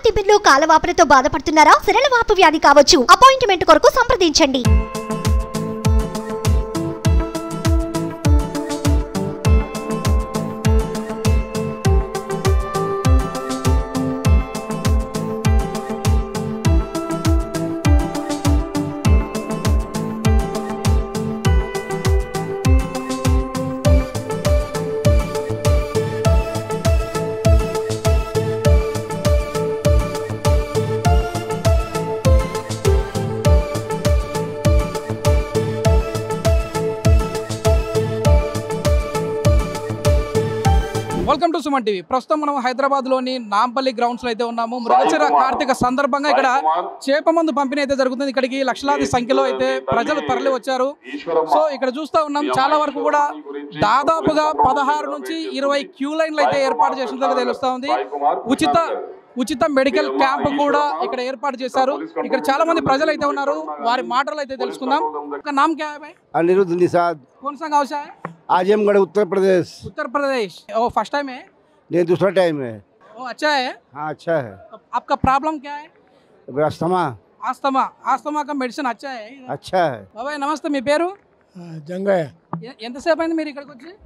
తిమ్మిర్లు కాలవాపులతో బాధపడుతున్నారా సిరల వాపు వ్యాధి కావచ్చు అపాయింట్మెంట్ కొరకు సంప్రదించండి వెల్కమ్ టు సుమన్ టీవీ ప్రస్తుతం మనం హైదరాబాద్ లోని నాంపల్లి గ్రౌండ్స్ లో అయితే ఉన్నాము మృగశిర కార్తీక సందర్భంగా ఇక్కడ చేప మందు పంపిణీ అయితే జరుగుతుంది ఇక్కడికి లక్షలాది సంఖ్యలో అయితే ప్రజలు తరలి వచ్చారు సో ఇక్కడ చూస్తా ఉన్నాం చాలా వరకు కూడా దాదాపుగా పదహారు నుంచి ఇరవై క్యూ లైన్లు అయితే ఏర్పాటు చేసినట్లుగా తెలుస్తా ఉంది ఉచిత ఉచిత మెడికల్ క్యాంప్ కూడా ఇక్కడ ఏర్పాటు చేశారు ఇక్కడ చాలా మంది ప్రజలు అయితే ఉన్నారు వారి మాటలు అయితే తెలుసుకుందాం ఒక నామ్ క్యా హై భాయ్ अनिरुद्ध निषाद कौन सा गांव से है आजमगढ़ उत्तर प्रदेश उत्तर प्रदेश ओ फर्स्ट टाइम है ये दूसरा टाइम है ओ अच्छा है हाँ अच्छा है आपका प्रॉब्लम क्या है अस्थमा ఆస్తమా ఆస్తమా का మెడిసిన్ అచ్చా है अच्छा है బాబాయ్ నమస్తే మీ పేరు జంగయ్య ఎ- ఎంతసేపు అయింది మీరు ఇక్కడికి వచ్చి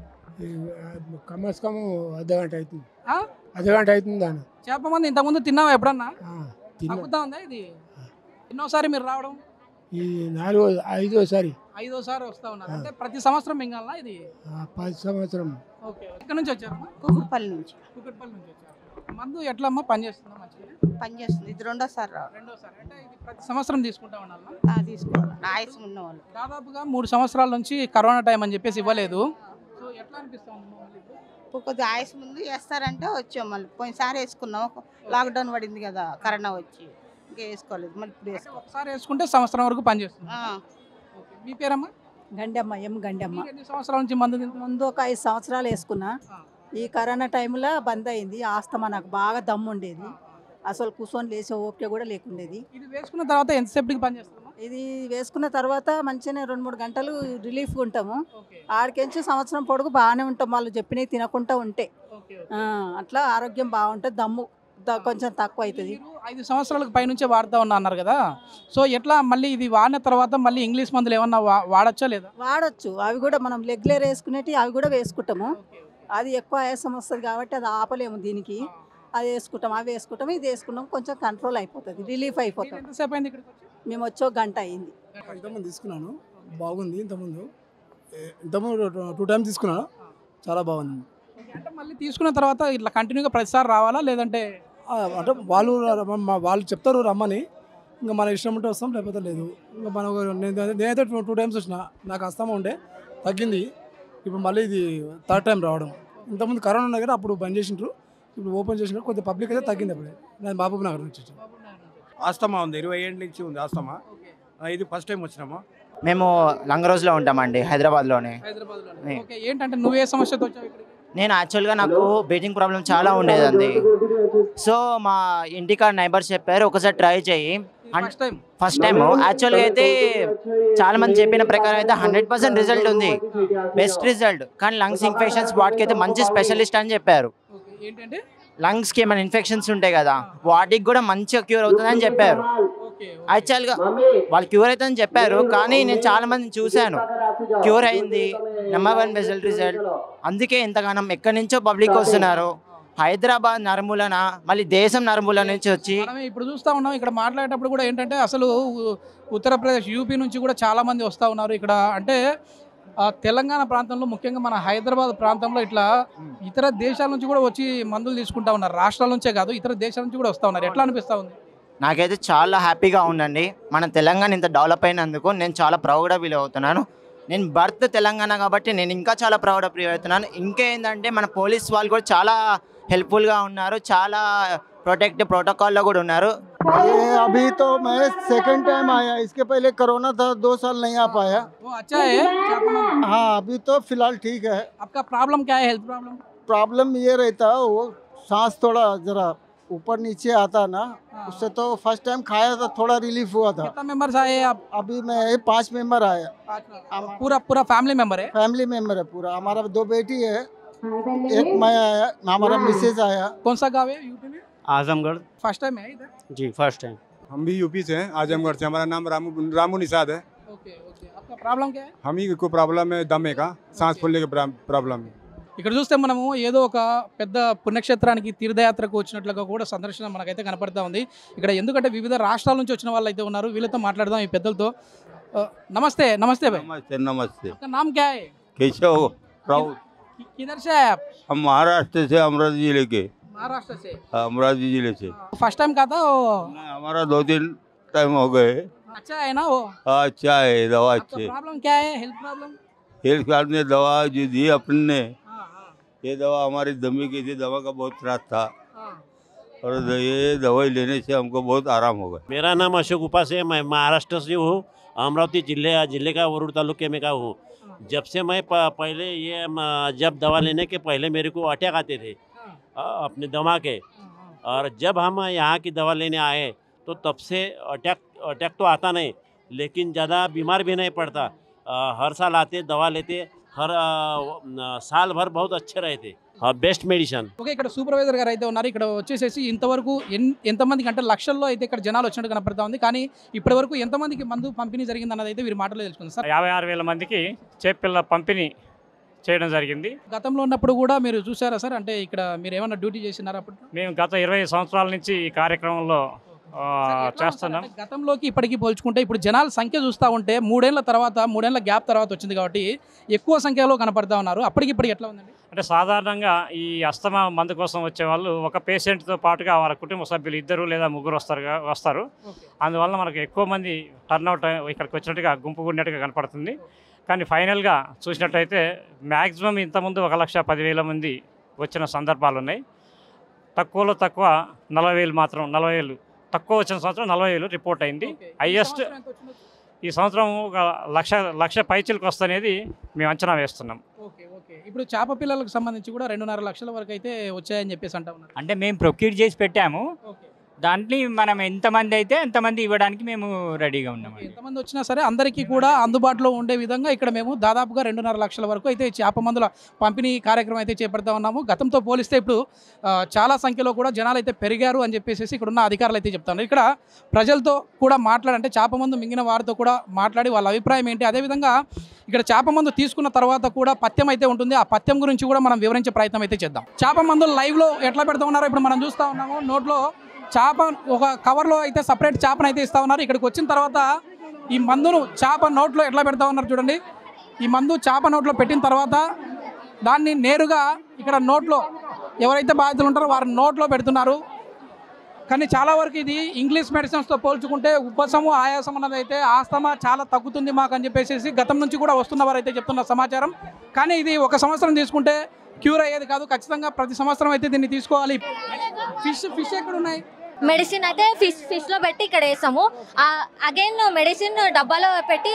కమస్ కమ్ అర్ధ గంట అవుతుంది ఆ? అర్ధ గంట అవుతుంది దాని చేప మంది ఇంతకుముందు తిన్నావా ఎప్పుడన్నా ఆ, తిన్నా తగ్గుతా ఉందా ఇది ఎన్నోసారి మీరు రావడం ఈ నాలుగో ఐదోసారి ఐదోసారి వస్తా ఉన్నారు అంటే ప్రతి సంవత్సరం మింగాలనా ఇది ఆ, పది సంవత్సరం ఓకే ఇక్కడ నుంచి వచ్చారమ్మా కుకుట్పల్లి నుంచి కుక్కట్పల్లి నుంచి వచ్చారు మందు ఎట్లమ్మా పని చేస్తుందా మంచిగా పనిచేస్తుంది ఇది రెండోసారి రా రెండోసారి అంటే ఇది ప్రతి సంవత్సరం తీసుకుంటా ఉండాలన్నా ఆ, తీసుకోవాలి నా ఆయుసం ఉన్న వాళ్ళు దాదాపుగా మూడు సంవత్సరాల నుంచి కరోనా టైం అని చెప్పేసి ఇవ్వలేదు సో ఎట్లా అనిపిస్తా ఉంది మళ్ళీ ఇప్పుడు? ఇప్పుడు కొద్దిగా ఆయుస్ ముందు వేస్తారంటే వచ్చాం మళ్ళీ పోయినసారి వేసుకున్నాం ఒక లాక్డౌన్ పడింది కదా కరోనా వచ్చి ఇంకా వేసుకోలేదు మళ్ళీ ఇప్పుడు అంటే వేసుకో ఒకసారి వేసుకుంటే సంవత్సరం వరకు పనిచేస్తుంది ఆ, ఓకే. మీ పేరమ్మా గండమ్మ ఎం గండమ్మ మీకు ఎన్ని సంవత్సరాల నుంచి మందు తింటున్నారు? ముందు ఒక ఐదు సంవత్సరాలు వేసుకున్నా ఆ. ఈ కరోనా టైంలో బంద్ అయింది ఆస్తమా నాకు బాగా దమ్ము ఉండేది అసలు కూర్చొని లేచే ఓపిక కూడా లేకుండేది ఇది వేసుకున్న తర్వాత ఎంతసేపటికి పనిచేస్తుందమ్మా ఇది వేసుకున్న తర్వాత మంచిగానే రెండు మూడు గంటలు రిలీఫ్గా ఉంటాము ఓకే ఆడికెంచి సంవత్సరం పొడుగు బాగానే ఉంటాం వాళ్ళు చెప్పినవి తినకుండా ఉంటే ఓకే ఆ, అట్లా ఆరోగ్యం బాగుంటుంది దమ్ము ద- కొంచెం తక్కువ అవుతుంది మీరు ఐదు సంవత్సరాలకు పైనుంచే వాడుతా ఉన్నా అన్నారు కదా సో ఎట్లా మళ్ళీ ఇది వాడిన తర్వాత మళ్ళీ ఇంగ్లీష్ మందులు ఏమన్నా వా- వాడొచ్చా లేదా వాడచ్చు అవి కూడా మనం రెగ్యులర్ వేసుకునేవి అవి కూడా వేసుకుంటాము అది ఎక్కువ ఆయాసం వస్తుంది కాబట్టి అది ఆపలేము దీనికి అది వేసుకుంటాం అవి వేసుకుంటాం ఇది వేసుకున్నాం కొంచెం కంట్రోల్ అయిపోతుంది రిలీఫ్ మీరు అయిపోతుంది ఎంతసేపు అయింది ఇక్కడికి వచ్చి మేము వచ్చో గంట అయింది ఇంతకుముందు తీసుకున్నాను బాగుంది ఇంతకుముందు ఏ- ఇంతకుముందు టూ- టూ టైమ్స్ తీసుకున్నాను చాలా బాగుంది ఓకే, అంటే మళ్ళీ తీసుకున్న తర్వాత ఇట్లా కంటిన్యూగా ప్రతిసారి రావాలా లేదంటే ఆ, అంటే వాళ్ళు రమ్మ- మా- వాళ్ళు చెప్తారు రమ్మని ఇంకా మన ఇష్టం ఉంటే వస్తాం లేకపోతే లేదు ఇంకా మనం నేను నేనైతే టూ టూ టైమ్స్ వచ్చిన నాకు అస్తమా ఉండే తగ్గింది ఇప్పుడు మళ్ళీ ఇది థర్డ్ టైం రావడం ఇంతకుముందు కరోనా ఉన్నాయి కదా అప్పుడు బంద్ చేసిండ్రు ఇప్పుడు ఓపెన్ చేసిన కొద్దిగా పబ్లిక్ అయితే తగ్గింది అప్పుడే నేను మహబూబ్ నగర్ నుంచి వచ్చాను ఆస్తమా ఉంది ఇరవై ఏళ్ళ నుంచి ఉంది ఆస్తమా ఆ, ఇది ఫస్ట్ టైం వచ్చినాము మేము లంగరోజ్లో ఉంటామండి హైదరాబాద్లోనే హైదరాబాద్లో నే. ఓకే ఏంటంటే నువ్వే సమస్యతో వచ్చావు ఇక్కడికి నేను యాక్చువల్గా నాకు బీజింగ్ ప్రాబ్లం చాలా ఉండేదండి సో మా ఇంటికాడ నైబర్స్ చెప్పారు ఒకసారి ట్రై చేయి ఫస్ట్ టైం ఫస్ట్ టైం యాక్చువల్గా అయితే చాలా మంది చెప్పిన ప్రకారం అయితే హండ్రెడ్ పర్సెంట్ రిజల్ట్ ఉంది బెస్ట్ రిజల్ట్ కానీ లంగ్స్ ఇన్ఫెక్షన్స్ వాటికి అయితే మంచి స్పెషలిస్ట్ అని చెప్పారు ఓకే ఏంటంటే లంగ్స్కి ఏమైనా ఇన్ఫెక్షన్స్ ఉంటాయి కదా వాటికి కూడా మంచిగా క్యూర్ అవుతుందని చెప్పారు ఓకే యాక్చువల్గా వాళ్ళు క్యూర్ అవుతుందని చెప్పారు కానీ నేను చాలా మందిని చూశాను క్యూర్ అయింది నెంబర్ వన్ రిజల్ట్ రిజల్ట్ అందుకే ఇంతగానం ఎక్కడి నుంచో పబ్లిక్ వస్తున్నారు హైదరాబాద్ నరమూలన మళ్ళీ దేశం నరమూల నుంచి వచ్చి మనం ఇప్పుడు చూస్తా ఉన్నాం ఇక్కడ మాట్లాడేటప్పుడు కూడా ఏంటంటే అసలు ఉ- ఉత్తరప్రదేశ్ యూపీ నుంచి కూడా చాలా మంది వస్తూ ఉన్నారు ఇక్కడ అంటే ఆ, తెలంగాణ ప్రాంతంలో ముఖ్యంగా మన హైదరాబాద్ ప్రాంతంలో ఇట్లా ఇతర దేశాల నుంచి కూడా వచ్చి మందులు తీసుకుంటా ఉన్నారు రాష్ట్రాల నుంచే కాదు ఇతర దేశాల నుంచి కూడా వస్తూ ఉన్నారు ఎట్లా అనిపిస్తా ఉంది నాకైతే చాలా హ్యాపీగా ఉందండి మన తెలంగాణ ఇంత డెవలప్ అయినందుకు నేను చాలా ప్రౌడ్గా ఫీల్ అవుతున్నాను నేను బర్త్ తెలంగాణ కాబట్టి నేను ఇంకా చాలా ప్రౌడ్ ఫీల్ అవుతున్నాను ఇంకా ఏంటంటే మన పోలీస్ వాళ్ళు కూడా చాలా హెల్ప్ఫుల్గా ఉన్నారు చాలా ప్రొటెక్ట్ ప్రోటోకాల్లో కూడా ఉన్నారు ये अभी तो मैं सेकंड टाइम आया इसके पहले कोरोना था दो साल नहीं आ पाया ఓ అచ్చా है చేప మందు. हाँ अभी तो फिलहाल ठीक है आपका प्रॉब्लम क्या है हेल्थ प्रॉब्लम प्रॉब्लम ये रहता वो सांस थोड़ा जरा ऊपर नीचे आता ना उससे तो फर्स्ट टाइम खाया था थोड़ा रिलीफ हुआ था कितना मेंबर्स आए आप अभी मैं पांच मेंबर आया पूरा पूरा फैमिली मेंबर है फैमिली मेंबर है पूरा हमारा दो बेटी है एक मैं आया हमारा मिसेज आया कौन सा गाँव है यूपी में आजमगढ़ फर्स्ट टाइम है इधर जी फर्स्ट टाइम हम भी यूपी से हैं आजमगढ़ से हमारा नाम रामू रामू निषाद है ओके ओके आपका प्रॉब्लम क्या है हम ही को प्रॉब्लम है दमे का सांस फूलने का प्रॉब्लम है ఇక్కడ చూస్తే మనము ఏదో ఒక పెద్ద పుణ్యక్షేత్రానికి తీర్థయాత్రకు వచ్చినట్లుగా కూడా సందర్శన మనకైతే కనపడతా ఉంది ఇక్కడ ఎందుకంటే వివిధ రాష్ట్రాల నుంచి వచ్చిన వాళ్ళు అయితే ఉన్నారు వీళ్ళతో మాట్లాడదాం ఈ పెద్దలతో ఆ, నమస్తే నమస్తే భాయ్ नमस्ते नमस्ते आपका नाम क्या है केशव राउत कि- किधर से है आप हम महाराष्ट्र से अमरावती जिले के महाराष्ट्र से हाँ, अमरावती जिले से फर्स्ट टाइम का था वो हमारा दो तीन टाइम हो गए अच्छा है ना वो हाँ, अच्छा है दवा आपका अच्छे प्रॉब्लम क्या है हेल्थ प्रॉब्लम हेल्थ कार्ड ने दवा जो दी अपन ने ये दवा हमारी दमी की थी दवा का बहुत त्रास था और द- ये दवाई लेने से हमको बहुत आराम होगा मेरा नाम अशोक उपास है मैं महाराष्ट्र से हूँ अमरावती जिले जिले का वरुड़ तालुके में का हूँ जब से मैं प- पहले ये म, जब दवा लेने के पहले मेरे को अटैक आते थे अ, अपने दमा के और जब हम यहाँ की दवा लेने आए तो तब से अटैक अटैक तो आता नहीं लेकिन ज़्यादा बीमार भी नहीं पड़ता अ, हर साल आते दवा लेते हर अ, न- साल भर बहुत अच्छे रहे थे हाँ बेस्ट मेडिसन ఓకే ఇక్కడ సూపర్వైజర్ గారు అయితే ఉన్నారు ఇక్కడ వచ్చేసేసి ఇంతవరకు ఎన్ ఎంతమందికి అంటే లక్షల్లో అయితే ఇక్కడ జనాలు వచ్చినట్టు కనపడతా ఉంది కానీ ఇప్పటి వరకు ఎంతమందికి మందు పంపిణీ జరిగింది అన్నది అయితే వీరి మాటలో తెలుసుకుందాం సార్ యాభై ఆరు వేల మందికి చేపిల్ల పంపిణీ చేయడం జరిగింది గతంలో ఉన్నప్పుడు కూడా మీరు చూసారా సార్ అంటే ఇక్కడ మీరు ఏమైనా డ్యూటీ చేసినారా అప్పుడు మేము గత ఇరవై సంవత్సరాల నుంచి ఈ కార్యక్రమంలో ఆ, చేస్తున్నాం అంటే గతంలోకి ఇప్పటికీ పోల్చుకుంటే ఇప్పుడు జనాల సంఖ్య చూస్తూ ఉంటే మూడేళ్ల తర్వాత మూడేళ్ల గ్యాప్ తర్వాత వచ్చింది కాబట్టి ఎక్కువ సంఖ్యలో కనపడతా ఉన్నారు అప్పటికి ఇప్పటికి ఎట్లా ఉందండి అంటే సాధారణంగా ఈ అస్తమా మందు కోసం వచ్చే వాళ్ళు ఒక పేషెంట్తో పాటుగా వాళ్ళ కుటుంబ సభ్యులు ఇద్దరు లేదా ముగ్గురు వస్తారు వస్తారు అందువల్ల మనకు ఎక్కువ మంది టర్న్అవుట్ ఇక్కడికి వచ్చినట్టుగా గుంపు కూడినట్టుగా కనపడుతుంది కానీ ఫైనల్గా చూసినట్టయితే మ్యాక్సిమం ఇంతకుముందు ఒక లక్ష పదివేల మంది వచ్చిన సందర్భాలు ఉన్నాయి తక్కువలో తక్కువ నలభై వేలు మాత్రం నలభై వేలు తక్కువ వచ్చిన సంవత్సరం నలభై వేలు రిపోర్ట్ అయింది హైయెస్ట్ ఈ సంవత్సరం ఒక లక్ష లక్ష పైచిలకు వస్తనేది మేము అంచనా వేస్తున్నాం ఓకే ఓకే ఇప్పుడు చేప పిల్లలకు సంబంధించి కూడా రెండున్నర లక్షల వరకు అయితే వచ్చాయని చెప్పేసి అంటా ఉన్నారు అంటే మేము ప్రొక్యూర్ చేసి పెట్టాము దాంట్లో మనం ఎంతమంది అయితే ఎంతమంది ఇవ్వడానికి మేము రెడీగా ఉన్నాం ఎంతమంది వచ్చినా సరే అందరికీ కూడా అందుబాటులో ఉండే విధంగా ఇక్కడ మేము దాదాపుగా రెండున్నర లక్షల వరకు అయితే చేప మందుల పంపిణీ కార్యక్రమం అయితే చేపడతా ఉన్నాము గతంతో పోలిస్తే ఇప్పుడు ఆ, చాలా సంఖ్యలో కూడా జనాలు అయితే పెరిగారు అని చెప్పేసి ఇక్కడ ఉన్న అధికారులు అయితే చెప్తాను ఇక్కడ ప్రజలతో కూడా మాట్లాడంటే చేప మందు మింగిన వారితో కూడా మాట్లాడి వాళ్ళ అభిప్రాయం ఏంటి అదేవిధంగా ఇక్కడ చేప మందు తీసుకున్న తర్వాత కూడా పథ్యం అయితే ఉంటుంది ఆ పథ్యం గురించి కూడా మనం వివరించే ప్రయత్నం అయితే చేద్దాం చేప మందులు లైవ్లో ఎట్లా పెడతా ఉన్నారో ఇప్పుడు మనం చూస్తూ ఉన్నాము నోట్లో చేప ఒక కవర్లో అయితే సపరేట్ చేపను అయితే ఇస్తా ఉన్నారు ఇక్కడికి వచ్చిన తర్వాత ఈ మందును చేప నోట్లో ఎట్లా పెడతా ఉన్నారు చూడండి ఈ మందు చేప నోట్లో పెట్టిన తర్వాత దాన్ని నేరుగా ఇక్కడ నోట్లో ఎవరైతే బాధితులు ఉంటారో వారి నోట్లో పెడుతున్నారు కానీ చాలా వరకు ఇది ఇంగ్లీష్ మెడిసిన్స్తో పోల్చుకుంటే ఉపశము ఆయాసం అన్నది అయితే ఆస్తమా చాలా తగ్గుతుంది మాకు అని చెప్పేసి గతం నుంచి కూడా వస్తున్న వారు అయితే చెప్తున్న సమాచారం కానీ ఇది ఒక సంవత్సరం తీసుకుంటే క్యూర్ అయ్యేది కాదు ఖచ్చితంగా ప్రతి సంవత్సరం అయితే దీన్ని తీసుకోవాలి ఫిష్ ఫిష్ ఎక్కడ ఉన్నాయి మెడిసిన్ అయితే ఫిష్ ఫిష్ లో పెట్టి ఇక్కడ వేస్తాము అగైన్ మెడిసిన్ డబ్బాలో పెట్టి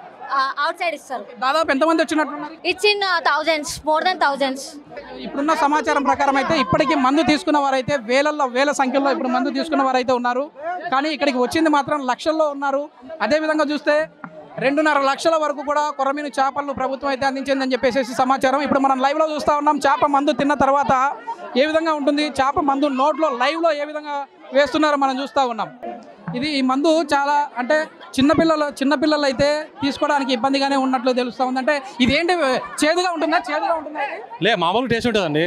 అవుట్ సైడ్ ఇస్తారు దాదాపు ఎంతమంది వచ్చినట్టున్నారు it's in thousands more than thousands ఇప్పుడున్న సమాచారం ప్రకారం అయితే ఇప్పటికీ మందు తీసుకున్న వారైతే వేలల్లో వేల సంఖ్యలో ఇప్పుడు మందు తీసుకున్న వారైతే ఉన్నారు కానీ ఇక్కడికి వచ్చింది మాత్రం లక్షల్లో ఉన్నారు అదేవిధంగా చూస్తే రెండున్నర లక్షల వరకు కూడా కొరమీను చేపలను ప్రభుత్వం అయితే అందించిందని చెప్పేసి సమాచారం ఇప్పుడు మనం లైవ్లో చూస్తూ ఉన్నాం చేప మందు తిన్న తర్వాత ఏ విధంగా ఉంటుంది చేప మందు నోట్లో లైవ్లో ఏ విధంగా వేస్తున్నారో మనం చూస్తూ ఉన్నాం ఇది ఈ మందు చాలా అంటే చిన్నపిల్లలు చిన్నపిల్లలు అయితే తీసుకోవడానికి ఇబ్బందిగానే ఉన్నట్లు తెలుస్తూ ఉంది అంటే ఇది ఏంటి చేదుగా ఉంటుందా చేదుగా ఉంటుందా ఇది? లే మామూలు టేస్ట్ ఉంటుందండి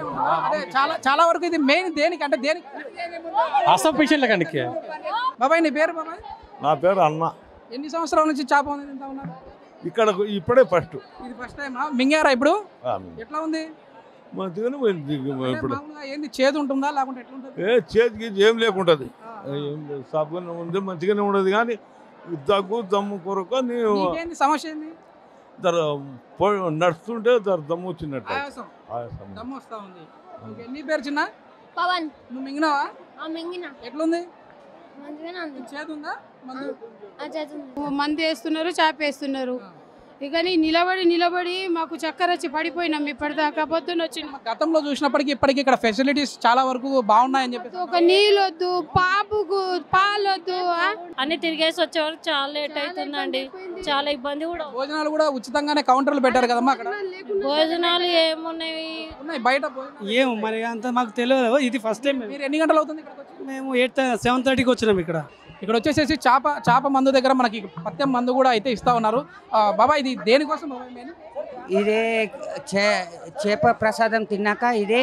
అదే చాలా చాలా వరకు ఇది మెయిన్ దేనికి అంటే దేనికి అసలు పేషెంట్లకి అండి బాబాయ్ నీ పేరు బాబాయ్ నా పేరు అన్న ఎన్ని సంవత్సరాల నుంచి చేప ఉంది తింటా ఉన్నారు ఇక్కడ ఇప్పుడే ఫస్ట్ ఇది ఫస్ట్ టైమా మింగారా ఇప్పుడు ఎట్లా ఉంది మంచిగానే పోయింది అంటే ఇప్పుడు మామూలుగా ఏంది చేదు ఉంటుందా లేకుంటే ఎట్లా ఉంటుంది ఏ చేతికి ఏం లేకుంటుంది ఏం లేదు సబ్బుగా ఉంది మంచిగానే ఉండదు కానీ దగ్గు దమ్ము కొరకు నీవు నీకేంది సమస్య ఏంది జర పో- నడుస్తుంటే జర దమ్ము వచ్చినట్టు ఆయాసం ఆయాసం. దమ్ము వస్తా ఉంది ఓకే నీ పేరు చిన్న పవన్ నువ్వు మింగినావా మింగిన ఎట్లుంది మంచిగానే ఉంది చేదు ఉందా మందు మంది వేస్తున్నారు చేప వేస్తున్నారు ఇక నీ నిలబడి నిలబడి మాకు చక్కర వచ్చి పడిపోయినాం ఇప్పటిదాకా పొద్దున్న వచ్చి గతంలో చూసినప్పటికీ ఇప్పటికీ ఇక్కడ ఫెసిలిటీస్ చాలా వరకు బాగున్నాయని చెప్పి ఒక నీళ్ళొద్దు పాపుకు పాలొద్దు ఆ? అన్ని తిరిగేసి వచ్చే వరకు చాలా లేట్ అవుతుందండి చాలా ఇబ్బంది కూడా భోజనాలు కూడా ఉచితంగానే కౌంటర్లు పెట్టారు కదమ్మా అక్కడ భోజనాలు ఏమున్నాయి ఉన్నాయి బయట ఏమో మరి అంత మాకు తెలియదు ఇది ఫస్ట్ టైం మీరు ఎన్ని గంటలు అవుతుంది ఇక్కడికి వచ్చి? మేము ఎయిట్ సెవెన్ థర్టీకి వచ్చినాం ఇక్కడ ఇక్కడ వచ్చేసేసి చేప చేప మందు దగ్గర మనకి పత్యం మందు కూడా అయితే ఇస్తా ఉన్నారు ఆ, బాబా ఇది దేనికోసం బాబా మెయిన్ ఇదే చే చేప ప్రసాదం తిన్నాక ఇదే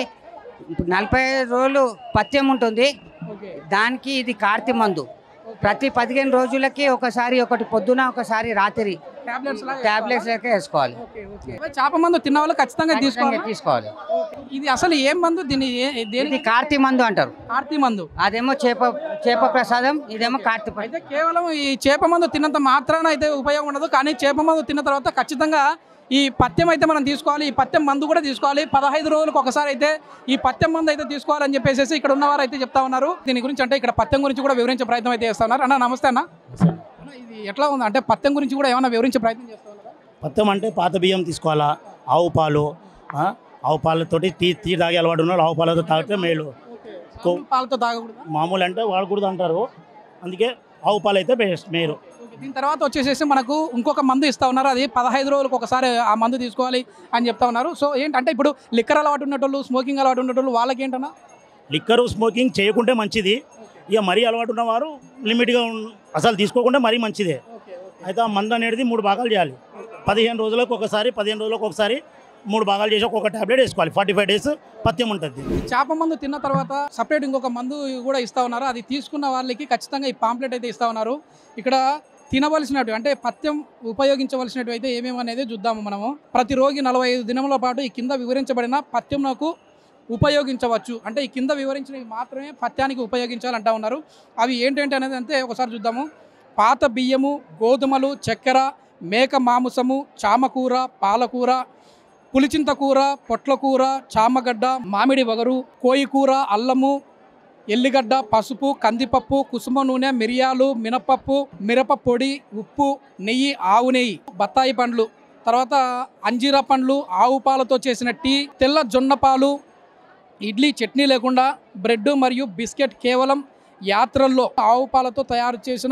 నలభై ఐదు రోజులు పథ్యం ఉంటుంది దానికి ఇది కార్తీ మందు ప్రతి పదిహేను రోజులకి ఒకసారి ఒకటి పొద్దున ఒకసారి రాత్రి టాబ్లెట్స్ టాబ్లెట్స్ లెక్క వేసుకోవాలి చేప మందు తిన్న వాళ్ళు ఖచ్చితంగా తీసుకోవాలి తీసుకోవాలి ఇది అసలు ఏం మందు దీని ఏ- దేని ఇది కార్తీ మందు అంటారు కార్తీ మందు అదేమో చేప చేప ప్రసాదం ఇదేమో కార్తీ అయితే కేవలం ఈ చేప మందు తిన్నంత మాత్రాన అయితే ఉపయోగం ఉండదు కానీ చేప మందు తిన్న తర్వాత ఖచ్చితంగా ఈ పత్యం అయితే మనం తీసుకోవాలి ఈ పత్యం మందు కూడా తీసుకోవాలి పదహైదు రోజులకు ఒకసారి అయితే ఈ పత్యం మందు అయితే తీసుకోవాలని చెప్పేసి ఇక్కడ ఉన్నవారు అయితే చెప్తా ఉన్నారు దీని గురించి అంటే ఇక్కడ పత్యం గురించి కూడా వివరించే ప్రయత్నం అయితే చేస్తా ఉన్నారు అన్న నమస్తే అన్న అన్న, ఇది ఎట్లా ఉంది అంటే పత్యం గురించి కూడా ఏమైనా వివరించే ప్రయత్నం చేస్తా ఉన్నారా పత్తం అంటే పాత బియ్యం తీసుకోవాలా ఆవు పాలు ఆ, ఆవు పాలతోటి టీ టీ తాగే అలవాటు ఉన్నాడు ఆవు పాలతో తాగితే మేలు కో- పాలతో తాగకూడదు మామూలు అంటే వాడకూడదు అంటారు అందుకే ఆవు పాలు అయితే బెస్ట్ మేలు దీని తర్వాత వచ్చేసేసి మనకు ఇంకొక మందు ఇస్తా ఉన్నారు అది పదహైదు రోజులకు ఒకసారి ఆ మందు తీసుకోవాలి అని చెప్తా ఉన్నారు సో ఏంటంటే ఇప్పుడు లిక్కర్ అలవాటు ఉన్నటోళ్ళు స్మోకింగ్ అలవాటు ఉన్నటోళ్ళు వాళ్ళకి ఏంటన్నా లిక్కరు స్మోకింగ్ చేయకుంటే మంచిది ఇక మరీ అలవాటు ఉన్నవారు లిమిట్గా ఉన్- అసలు తీసుకోకుండా మరీ మంచిదే అయితే ఆ మందు అనేది మూడు భాగాలు చేయాలి పదిహేను రోజులకు ఒకసారి పదిహేను రోజులకు ఒకసారి మూడు భాగాలు చేసి ఒక్కొక్క టాబ్లెట్ వేసుకోవాలి ఫార్టీ ఫైవ్ డేస్ పత్యం ఉంటుంది చేప మందు తిన్న తర్వాత సపరేట్ ఇంకొక మందు కూడా ఇస్తా ఉన్నారు అది తీసుకున్న వాళ్ళకి ఖచ్చితంగా ఈ పాంప్లెట్ అయితే ఇస్తా ఉన్నారు ఇక్కడ తినవలసినట్టు అంటే పథ్యం ఉపయోగించవలసినట్టు అయితే ఏమేమి అనేది చూద్దాము మనము ప్రతి రోగి నలభై ఐదు దినముల పాటు ఈ కింద వివరించబడిన పథ్యంకు ఉపయోగించవచ్చు అంటే ఈ కింద వివరించినవి మాత్రమే పథ్యానికి ఉపయోగించాలంటా ఉన్నారు అవి ఏంటంటే అనేది అంతే ఒకసారి చూద్దాము పాత బియ్యము గోధుమలు చక్కెర మేక మాంసము చామకూర పాలకూర పులిచింత కూర పొట్ల కూర చామగడ్డ మామిడి వగరు కోయి కూర అల్లము ఎల్లిగడ్డ పసుపు కందిపప్పు కుసుమ నూనె మిరియాలు మినపప్పు మిరప పొడి ఉప్పు నెయ్యి ఆవు నెయ్యి బత్తాయి పండ్లు తర్వాత అంజీరా పండ్లు ఆవు పాలతో చేసిన టీ తెల్ల జొన్న పాలు ఇడ్లీ చట్నీ లేకుండా బ్రెడ్ మరియు బిస్కెట్ కేవలం యాత్రల్లో ఆవు పాలతో తయారు చేసిన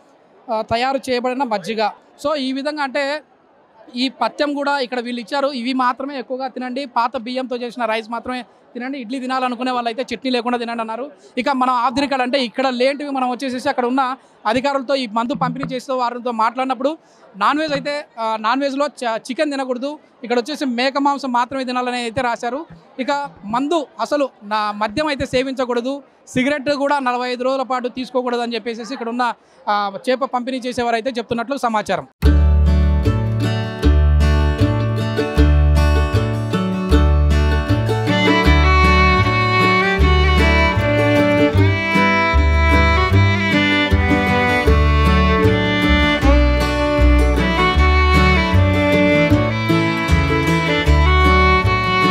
ఆ, తయారు చేయబడిన మజ్జిగ సో ఈ విధంగా అంటే ఈ పత్యం కూడా ఇక్కడ వీళ్ళు ఇచ్చారు ఇవి మాత్రమే ఎక్కువగా తినండి పాత బియ్యంతో చేసిన రైస్ మాత్రమే తినండి ఇడ్లీ తినాలనుకునే వాళ్ళు అయితే చట్నీ లేకుండా తినండి అన్నారు ఇక మనం ఆధునికాలు అంటే ఇక్కడ లేంటివి మనం వచ్చేసేసి అక్కడ ఉన్న అధికారులతో ఈ మందు పంపిణీ చేస్తూ వారితో మాట్లాడినప్పుడు నాన్ వెజ్ అయితే ఆ, నాన్ వెజ్లో చ- చికెన్ తినకూడదు ఇక్కడ వచ్చేసి మేక మాంసం మాత్రమే తినాలని అయితే రాశారు ఇక మందు అసలు నా మద్యం అయితే సేవించకూడదు సిగరెట్ కూడా నలభై ఐదు రోజుల పాటు తీసుకోకూడదు అని చెప్పేసి ఇక్కడ ఉన్న ఆ, చేప పంపిణీ చేసేవారు అయితే చెప్తున్నట్లు సమాచారం